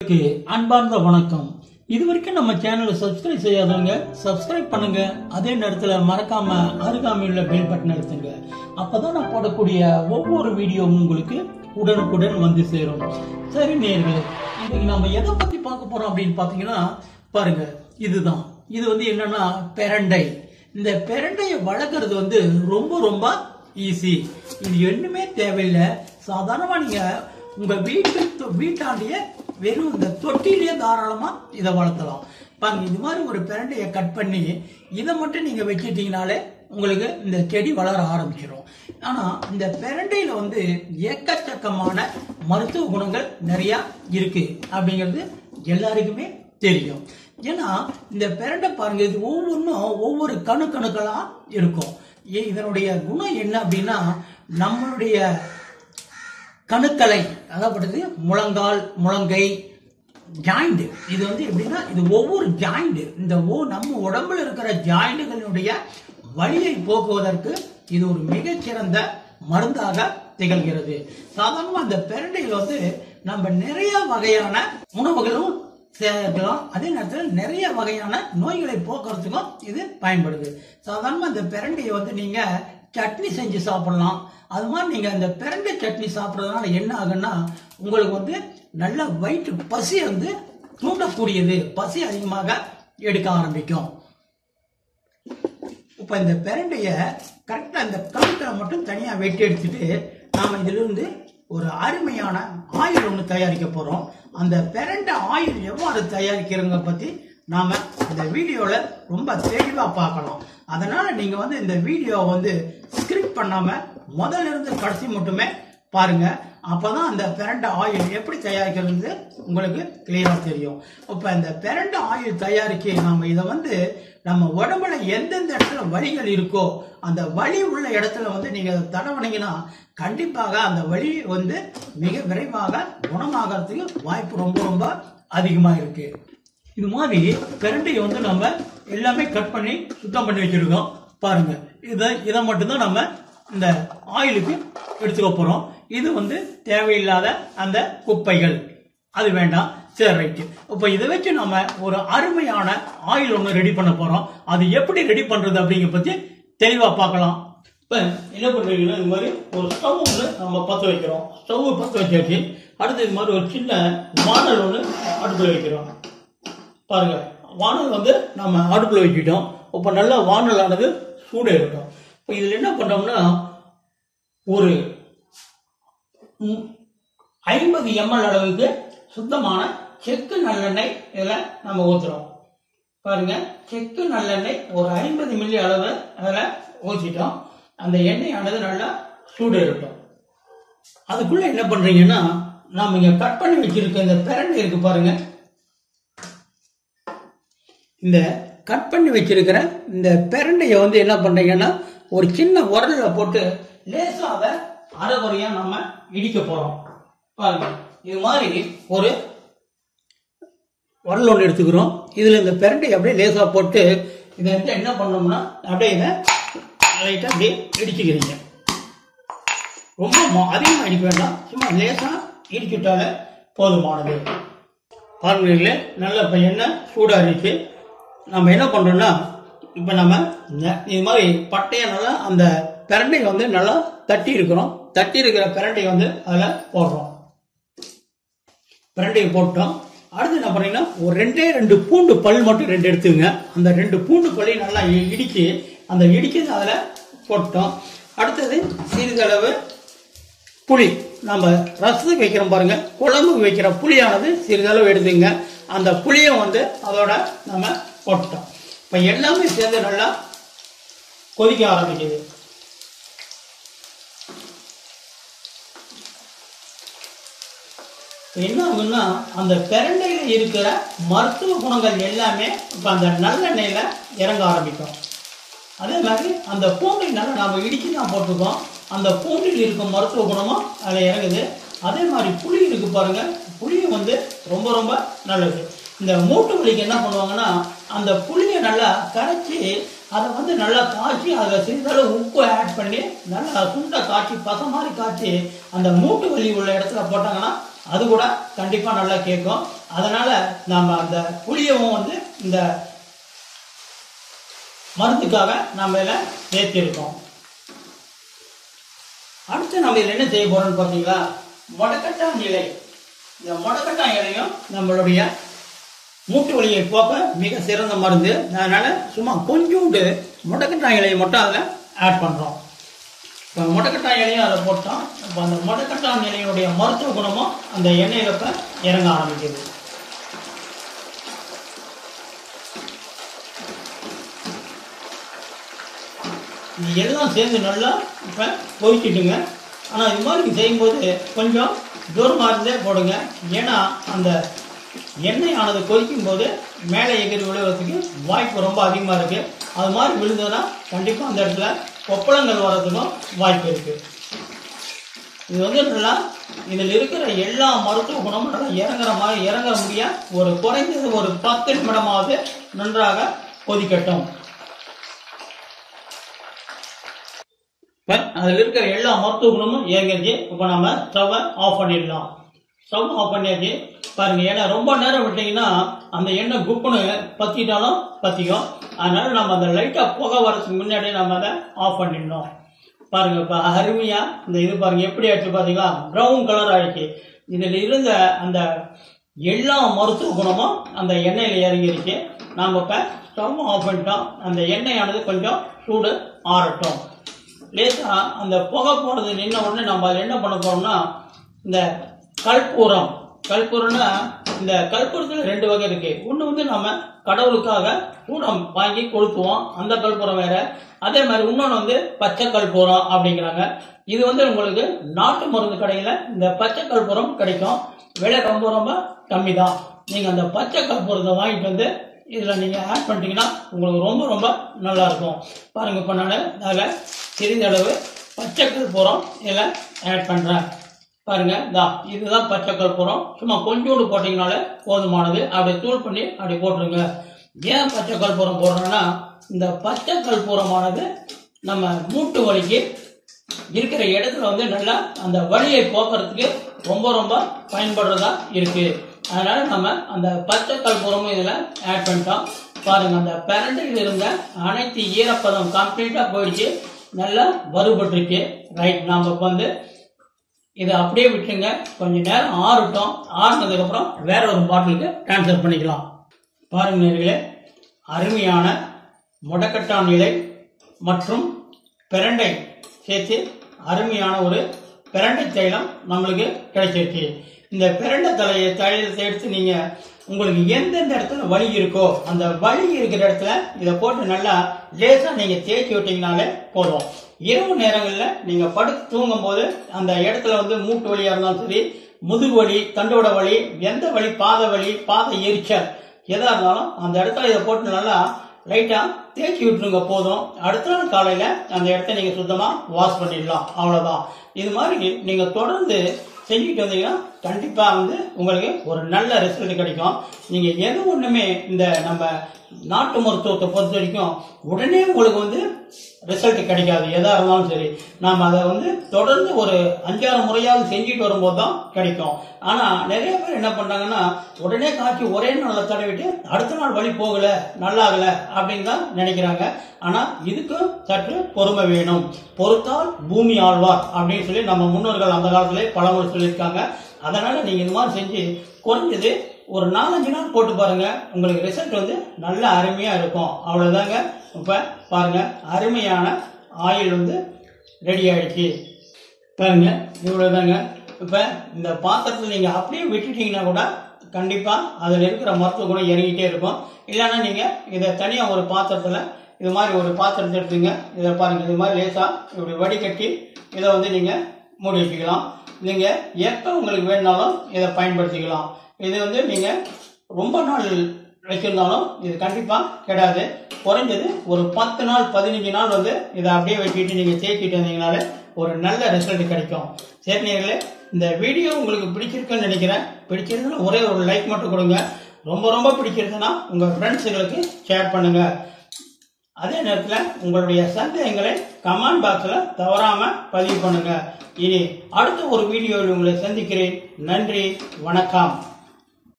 உங்களுக்கு அன்பார்ந்த வணக்கம் இது வரைக்கும் நம்ம சேனலை சப்ஸ்கிரைப் செய்யாதவங்க சப்ஸ்கிரைப் பண்ணுங்க அதே நேரத்தில் மறக்காம அருகாமையில் உள்ள பெல் பட்டன் அழுத்துங்க அப்பதான் நான் போடக்கூடிய ஒவ்வொரு வீடியோவும் உங்களுக்கு உடனுக்குடன் வந்து சேரும் சரி நேர்களே இன்னைக்கு நம்ம எதை பத்தி பார்க்க போறோம் அப்படின்னு பார்த்தீங்கன்னா பாருங்க இதுதான் இது வந்து என்னன்னா பெரண்டை இந்த பெரண்டையை வளர்க்கறது வந்து ரொம்ப ரொம்ப ஈஸி இது ஒண்ணுமே தேவையில்லை சாதாரணமா நீங்க உங்க வீட்டு தொ- வீட்டாண்டியே வெறும் இந்த தொட்டிலேயே தாராளமா இதை வளர்த்தலாம் பாருங்க இது மாதிரி ஒரு பிரண்டையை கட் பண்ணி இதை மட்டும் நீங்க வச்சிட்டீங்கனாலே உங்களுக்கு இந்த செடி வளர ஆரம்பிச்சிடும் ஆனா இந்த பிரண்டையில வந்து எக்கச்சக்கமான மருத்துவ குணங்கள் நிறைய இருக்கு அப்படிங்கிறது எல்லாருக்குமே தெரியும் ஏன்னா இந்த பிரண்டை பாருங்க இது ஒவ்வொன்றும் ஒவ்வொரு கணு கணுக்களா இருக்கும் ஏ- இதனுடைய குணம் என்ன அப்படின்னா நம்மளுடைய கணுக்களை அதாவது முழங்கால் முழங்கை ஜாயிண்ட் இது வந்து எப்படின்னா இது ஒவ்வொரு ஜாயிண்ட் இந்த ஓ நம்ம உடம்புல இருக்கிற ஜாயிண்டுகளுடைய வலியை போக்குவதற்கு இது ஒரு மிகச்சிறந்த மருந்தாக திகழ்கிறது சாதாரணமா இந்த பெரண்டையில் வந்து நம்ம நிறைய வகையான உணவுகளும் சேர்க்கலாம் அதே நேரத்தில் நிறைய வகையான நோய்களை போக்குறதுக்கும் இது பயன்படுது சாதாரணமா இந்த பிரண்டையை வந்து நீங்க சட்னி செஞ்சு சாப்பிடலாம் அது மாதிரி நீங்க இந்த பிரண்டை சட்னி சாப்பிட்றதுனால என்ன ஆகுன்னா உங்களுக்கு வந்து நல்ல வயிற்று பசி வந்து தூண்டக்கூடியது பசி அதிகமாக எடுக்க ஆரம்பிக்கும் இப்ப இந்த பிரண்டைய கரெக்டா இந்த கழுத்தை மட்டும் தனியா வெட்டி எடுத்துட்டு நாம இதுல இருந்து ஒரு அருமையான ஆயில் ஒன்று தயாரிக்க போறோம் அந்த பிரண்டை ஆயில் எவ்வாறு தயாரிக்கிறங்க பத்தி நாம இந்த வீடியோல ரொம்ப தெளிவா பார்க்கலாம் அதனால நீங்க வந்து இந்த வீடியோ வந்து ஸ்கிரிப்ட் பண்ணாம முதல்ல இருந்து கடைசி மட்டுமே பாருங்க அப்பதான் அந்த பிரண்டை ஆயில் எப்படி தயாரிக்கிறது உங்களுக்கு கிளியரா தெரியும் இப்ப இந்த பிரண்டை ஆயில் தயாரிக்க நாம இதை வந்து நம்ம உடம்புல எந்தெந்த இடத்துல வலிகள் இருக்கோ அந்த வலி உள்ள இடத்துல வந்து நீங்க அதை தடவுனீங்கன்னா கண்டிப்பாக அந்த வலி வந்து மிக விரைவாக குணமாகறதுக்கு வாய்ப்பு ரொம்ப ரொம்ப அதிகமா இருக்கு இது மாதிரி பிரண்டையை வந்து நம்ம எல்லாமே கட் பண்ணி சுத்தம் பண்ணி வச்சிருக்கோம் பாருங்க இதை இதை மட்டும்தான் நம்ம இந்த ஆயிலுக்கு எடுத்துக்க போறோம் இது வந்து தேவையில்லாத அந்த குப்பைகள் அது வேண்டாம் சரி ரைட்டு இப்போ இதை வச்சு நம்ம ஒரு அருமையான ஆயில் ஒன்று ரெடி பண்ண போறோம் அது எப்படி ரெடி பண்றது அப்படிங்கிற பத்தி தெளிவா பார்க்கலாம் இப்போ என்ன பண்றீங்கன்னா இது மாதிரி ஒரு ஸ்டவ் ஒன்று நம்ம பற்ற வைக்கிறோம் ஸ்டவ் பற்ற வச்சாச்சு அடுத்து இது மாதிரி ஒரு சின்ன வானல் ஒன்று அடுப்பில் வைக்கிறோம் பாருங்க வானல் வந்து நம்ம அடுப்பில் வச்சுட்டோம் இப்போ நல்லா வானலானது சூடு இருக்கட்டும் இப்போ இதில் என்ன பண்ணோம்னா ஒரு ம், ஐம்பது எம்எல் அளவுக்கு சுத்தமான செக்கு நல்லெண்ணெய் இதில் நம்ம ஊற்றுறோம் பாருங்க செக்கு நல்லெண்ணெய் ஒரு ஐம்பது மில்லி அளவு அதில் ஊற்றிட்டோம் அந்த எண்ணெயானது நல்லா சூடு இருக்கட்டும் அதுக்குள்ள என்ன பண்றீங்கன்னா நாம இங்க கட் பண்ணி வச்சிருக்க இந்த பிரண்டை இருக்கு பாருங்க இந்த கட் பண்ணி வச்சிருக்கிற இந்த பிரண்டையை வந்து என்ன பண்றீங்கன்னா ஒரு சின்ன உரல்ல போட்டு லேசா அதை அரைகுறையா நம்ம இடிக்க போறோம் பாருங்க இது மாதிரி ஒரு உரல் ஒன்று எடுத்துக்கிறோம் இதுல இந்த பிரண்டையை அப்படியே லேசா போட்டு இதை வந்து என்ன பண்ணோம்னா அப்படியே இதை லைட்டா அப்படியே இடிச்சுக்கிறீங்க ரொம்ப மொ- அதிகமா இடிக்க வேண்டாம் சும்மா லேசா இடிச்சுட்டாலே போதுமானது பாருங்களே நல்ல இப்போ எண்ணெய் சூடாக இருக்கு நம்ம என்ன பண்ணுறோம்னா இப்போ நம்ம இந்த- இது மாதிரி பட்டையை நல்லா அந்த பிரண்டையை வந்து நல்லா தட்டி இருக்கிறோம் தட்டி இருக்கிற பிரண்டையை வந்து அதில் போடுறோம் பிரண்டையை போட்டோம் அடுத்து என்ன பண்ணீங்கன்னா ஒரு ரெண்டே ரெண்டு பூண்டு பல் மட்டும் ரெண்டு எடுத்துங்க அந்த ரெண்டு பூண்டு பல்லையும் நல்லா இ- இடிச்சு அந்த இடிக்கிறது அதில் போட்டோம் அடுத்தது சிறிதளவு புளி நம்ம ரசத்துக்கு வைக்கிறோம் பாருங்க குழம்புக்கு வைக்கிற புளியானது சிறிதளவு எடுத்துங்க அந்த புளியை வந்து அதோட நம்ம போட்டோம் இப்போ எல்லாமே சேர்ந்து நல்லா கொதிக்க ஆரம்பிக்குது என்ன ஆகுன்னா அந்த பிரண்டையில இருக்கிற மருத்துவ குணங்கள் எல்லாமே இப்போ அந்த நல்லெண்ணெயில இறங்க ஆரம்பிக்கும் அதே மாதிரி அந்த பூண்டை நல்லா நாம இடிச்சு தான் போட்டிருக்கோம் அந்த பூண்டில் இருக்கும் மருத்துவ குணமும் அதில் இறங்குது அதே மாதிரி புளி இருக்கு பாருங்க புளியும் வந்து ரொம்ப ரொம்ப நல்லது இந்த மூட்டு வலிக்கு என்ன பண்ணுவாங்கன்னா அந்த புளியை நல்லா கரைச்சி அதை வந்து நல்லா காய்ச்சி அதில் சிறிதளவு உப்பு ஆட் பண்ணி நல்லா சுண்டை காய்ச்சி பசை மாதிரி காய்ச்சி அந்த மூட்டு வலி உள்ள இடத்துல போட்டாங்கன்னா அது கூட கண்டிப்பாக நல்லா கேட்கும் அதனால நாம அந்த புளியவும் வந்து இந்த மருந்துக்காக நம்ம இதில் சேர்த்திருக்கோம் அடுத்து நம்ம இதில் என்ன செய்ய போறோம்னு பார்த்தீங்களா முடக்கட்டான் இலை இந்த முடக்கட்டான் இலையும் நம்மளுடைய மூட்டு வலியை போக்க மிக சிறந்த மருந்து அதனால சும்மா கொஞ்சோண்டு முடக்கட்டான் இலையை மட்டும் அதில் ஆட் பண்ணுறோம் இப்போ முடக்கட்டான் இலையும் அதில் போட்டோம் இப்போ அந்த முடக்கட்டான் இலையினுடைய மருத்துவ குணமும் அந்த எண்ணெயில் இப்போ இறங்க ஆரம்பிக்குது இது எல்லாம் சேர்ந்து நல்லா இப்போ கொதிக்கிட்டுங்க ஆனால் இது மாதிரி செய்யும்போது கொஞ்சம் தூரமாக இருந்தே போடுங்க ஏன்னா அந்த எண்ணெய் ஆனது கொதிக்கும் போது மேலே எகிரி விழுவதுக்கு வாய்ப்பு ரொம்ப அதிகமாக இருக்குது அது மாதிரி விழுந்ததுன்னா கண்டிப்பாக அந்த இடத்துல கொப்பளங்கள் வர்றதுக்கும் வாய்ப்பு இருக்குது இது வந்து நல்லா இதில் இருக்கிற எல்லா மருத்துவ குணமும் நல்லா இறங்குற மாதிரி இறங்குற முடிய ஒரு குறைந்தது ஒரு பத்து நிமிடமாவது நன்றாக கொதிக்கட்டும் இப்ப அதில் இருக்கிற எல்லா மருத்துவ குணமும் இயங்கிருச்சு இப்போ நம்ம ஸ்டவ்வை ஆஃப் பண்ணிடலாம் ஸ்டவ் ஆஃப் பண்ணியாச்சு பாருங்க ஏன்னா ரொம்ப நேரம் விட்டீங்கன்னா அந்த எண்ணெய் குப்புன்னு பத்திட்டாலும் பத்திக்கும் அதனால நம்ம அந்த லைட்டாக புகை வரதுக்கு முன்னாடியே நம்ம அதை ஆஃப் பண்ணிடணும் பாருங்க இப்போ அருமையா இந்த இது பாருங்க எப்படி ஆயிடுச்சு பாத்தீங்களா ப்ரௌன் கலர் ஆயிடுச்சு இதில் இருந்த அந்த எல்லா மருத்துவ குணமும் அந்த எண்ணெயில் இறங்கிருச்சு நாம் இப்போ ஸ்டவ் ஆஃப் பண்ணிட்டோம் அந்த எண்ணெயானது கொஞ்சம் சூடு ஆறட்டும் லேசா அந்த புகை போனது நின்ன உடனே நம்ம அதில் என்ன பண்ண போறோம்னா இந்த கற்பூரம் கற்பூரம்னா இந்த கற்பூரத்தில் ரெண்டு வகை இருக்கு ஒன்று வந்து நம்ம கடவுளுக்காக சூடம் வாங்கி கொளுத்துவோம் அந்த கற்பூரம் வேற அதே மாதிரி இன்னொன்று வந்து பச்சை கற்பூரம் அப்படிங்கிறாங்க இது வந்து உங்களுக்கு நாட்டு மருந்து கடையில் இந்த பச்சை கற்பூரம் கிடைக்கும் விலை ரொம்ப ரொம்ப கம்மி தான் நீங்கள் அந்த பச்சை கற்பூரத்தை வாங்கிட்டு வந்து இதில் நீங்கள் ஆட் பண்ணிட்டீங்கன்னா உங்களுக்கு ரொம்ப ரொம்ப நல்லா இருக்கும் பாருங்க இப்போ நான் அதில் சிறிதளவு பச்சை கற்பூரம் இதில் ஆட் பண்ணுறேன் பாருங்க இதா இதுதான் பச்சை கற்பூரம் சும்மா கொஞ்சோண்டு போட்டிங்கனாலே போதுமானது அப்படி தூள் பண்ணி அப்படி போட்டுருங்க ஏன் பச்சை கற்பூரம் போடுறோம்னா இந்த பச்சை கற்பூரமானது நம்ம மூட்டு வலிக்கு இருக்கிற இடத்துல வந்து நல்லா அந்த வலியை போக்குறதுக்கு ரொம்ப ரொம்ப பயன்படுறதா இருக்கு அதனால நம்ம அந்த பச்சை கற்பூரமும் இதுல ஆட் பண்ணிட்டோம் பாருங்க அந்த பிரண்டையில் இருந்த அனைத்து ஈரப்பதம் கம்ப்ளீட்டா போயிடுச்சு நல்லா வறுபட்டுருச்சு ரைட் நாம இப்ப வந்து இதை அப்படியே விட்டுருங்க கொஞ்ச நேரம் ஆறட்டும் ஆறுனதுக்கு அப்புறம் வேற ஒரு பாட்டிலுக்கு ட்ரான்ஸ்ஃபர் பண்ணிக்கலாம் பாருங்க நேர்களே அருமையான முடக்கட்டான் இலை மற்றும் பிரண்டை சேர்த்து அருமையான ஒரு பிரண்டை தைலம் நம்மளுக்கு கிடைச்சிருச்சு இந்த பிரண்டை தலையை தைலத்தை எடுத்து நீங்க உங்களுக்கு எந்தெந்த இடத்துல வலி இருக்கோ அந்த வலி இருக்கிற இடத்துல இதை போட்டு நல்லா லேசா நீங்க தேய்ச்சி விட்டீங்கனாலே போதும் இரவு நேரங்களில் நீங்க படுத்து தூங்கும் போது அந்த இடத்துல வந்து மூட்டு வலியா இருந்தாலும் சரி முதுகு வலி தண்டோட வலி எந்த வலி பாத வலி பாத எரிச்சல் எதா இருந்தாலும் அந்த இடத்துல இதை போட்டு நல்லா லைட்டா தேய்ச்சி விட்டுருங்க போதும் அடுத்த நாள் காலையில அந்த இடத்த நீங்க சுத்தமா வாஷ் பண்ணிடலாம் அவ்வளவுதான் இது மாதிரி நீங்க தொடர்ந்து செஞ்சுட்டு வந்தீங்கன்னா கண்டிப்பா வந்து உங்களுக்கு ஒரு நல்ல ரிசல்ட் கிடைக்கும் நீங்க எது ஒண்ணுமே இந்த நம்ம நாட்டு மருத்துவத்தை பொறுத்த வரைக்கும் உடனே உங்களுக்கு வந்து ரிசல்ட் கிடைக்காது எதா இருந்தாலும் சரி நாம அதை வந்து தொடர்ந்து ஒரு அஞ்சாறு முறையாவது செஞ்சுட்டு வரும்போது தான் கிடைக்கும் ஆனா நிறைய பேர் என்ன பண்றாங்கன்னா உடனே காய்ச்சி ஒரே நாள்ல தடவிட்டு அடுத்த நாள் வழி போகல நல்லாகல அப்படின்னு தான் நினைக்கிறாங்க ஆனா இதுக்கும் சற்று பொறுமை வேணும் பொறுத்தால் பூமி ஆழ்வார் அப்படின்னு சொல்லி நம்ம முன்னோர்கள் அந்த காலத்திலே பழமொழி சொல்லியிருக்காங்க அதனால நீங்க இந்த மாதிரி செஞ்சு குறைஞ்சது ஒரு நாலஞ்சு நாள் போட்டு பாருங்க உங்களுக்கு ரிசல்ட் வந்து நல்ல அருமையா இருக்கும் அவ்வளவுதாங்க இப்ப பாருங்க அருமையான ஆயில் வந்து ரெடி ஆயிடுச்சு பாருங்க இவ்வளவுதாங்க இப்ப இந்த பாத்திரத்தில் நீங்க அப்படியே விட்டுட்டீங்கன்னா கூட கண்டிப்பா அதுல இருக்கிற மருத்துவ குணம் இறங்கிட்டே இருக்கும் இல்லைன்னா நீங்க இதை தனியா ஒரு பாத்திரத்துல இது மாதிரி ஒரு பாத்திரத்தை எடுத்துங்க இதை பாருங்க இது மாதிரி லேசா இப்படி வடிகட்டி இதை வந்து நீங்க மூடி வச்சுக்கலாம் நீங்க எப்ப உங்களுக்கு வேணுனாலும் இதை பயன்படுத்திக்கலாம் இது வந்து நீங்க ரொம்ப நாள் வச்சிருந்தாலும் இது கண்டிப்பா கெடாது குறைஞ்சது ஒரு பத்து நாள் பதினஞ்சு நாள் வந்து இதை அப்படியே வச்சுக்கிட்டு நீங்க தேய்ச்சிட்டு வந்தீங்கனாலே ஒரு நல்ல ரிசல்ட் கிடைக்கும் சரி நேர்களே இந்த வீடியோ உங்களுக்கு பிடிச்சிருக்குன்னு நினைக்கிறேன் பிடிச்சிருந்தா ஒரே ஒரு லைக் மட்டும் கொடுங்க ரொம்ப ரொம்ப பிடிச்சிருந்ததுன்னா உங்க ஃப்ரெண்ட்ஸுங்களுக்கு ஷேர் பண்ணுங்க அதே நேரத்தில் உங்களுடைய சந்தேகங்களை கமெண்ட் பாக்ஸில் தவறாம பதிவு பண்ணுங்க இனி அடுத்த ஒரு வீடியோவில் உங்களை சந்திக்கிறேன் நன்றி வணக்கம்